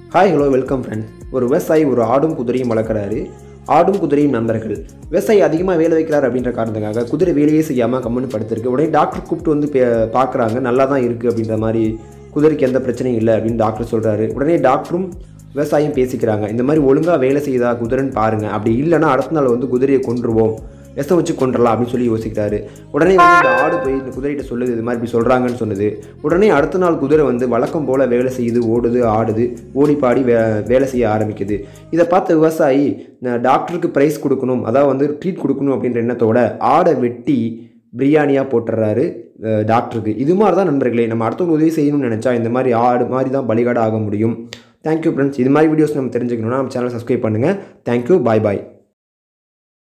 hi hello welcome friend ஒரு விவசாயி ஒரு ஆடும் குதிரையும் வளர்க்குறாரு ஆடும் குதிரையும் நண்பர்கள் விவசாயி அதிகமாக வேலை வைக்கிறார் அப்படின்ற காரணத்துக்காக குதிரை வேலையே செய்யாமல் கம்முன்னு படுத்திருக்கு உடனே டாக்டர் கூப்பிட்டு வந்து பே- பார்க்குறாங்க நல்லா தான் இருக்குது அப்படின்ற மாதிரி குதிரைக்கு எந்த பிரச்சனையும் இல்லை அப்படின்னு டாக்டர் சொல்கிறாரு உடனே டாக்டரும் விவசாயியும் பேசிக்கிறாங்க இந்த மாதிரி ஒழுங்காக வேலை செய்யுதா குதிரைன்னு பாருங்கள் அப்படி இல்லைன்னா அடுத்த நாள் வந்து குதிரையை கொன்றுவோம் விஷம் வச்சு கொண்டுடலாம் அப்படின்னு சொல்லி யோசிக்கிறாரு உடனே வந்து இந்த ஆடு போய் இந்த குதிரைகிட்ட சொல்லுது இது மாதிரி இப்படி சொல்கிறாங்கன்னு சொன்னது உடனே அடுத்த நாள் குதிரை வந்து வழக்கம் போல் வேலை செய்யுது ஓடுது ஆடுது ஓடி பாடி வே வேலை செய்ய ஆரம்பிக்குது இதை பார்த்த விவசாயி நான் டாக்டருக்கு ப்ரைஸ் கொடுக்கணும் அதாவது வந்து ட்ரீட் கொடுக்கணும் அப்படின்ற எண்ணத்தோட ஆடை வெட்டி பிரியாணியாக போட்டுடுறாரு அஹ், டாக்டருக்கு இது மாதிரி தான் நண்பர்களே நம்ம அடுத்தவங்க உதவி செய்யணும்னு நினச்சா இந்த மாதிரி ஆடு மாதிரி தான் பலிகாடு ஆக முடியும் தேங்க்யூ ஃப்ரெண்ட்ஸ் இது மாதிரி வீடியோஸ் நம்ம தெரிஞ்சுக்கணும்னா நம்ம சேனல் சப்ஸ்கிரைப் பண்ணுங்கள் தேங்க்யூ பாய் பாய்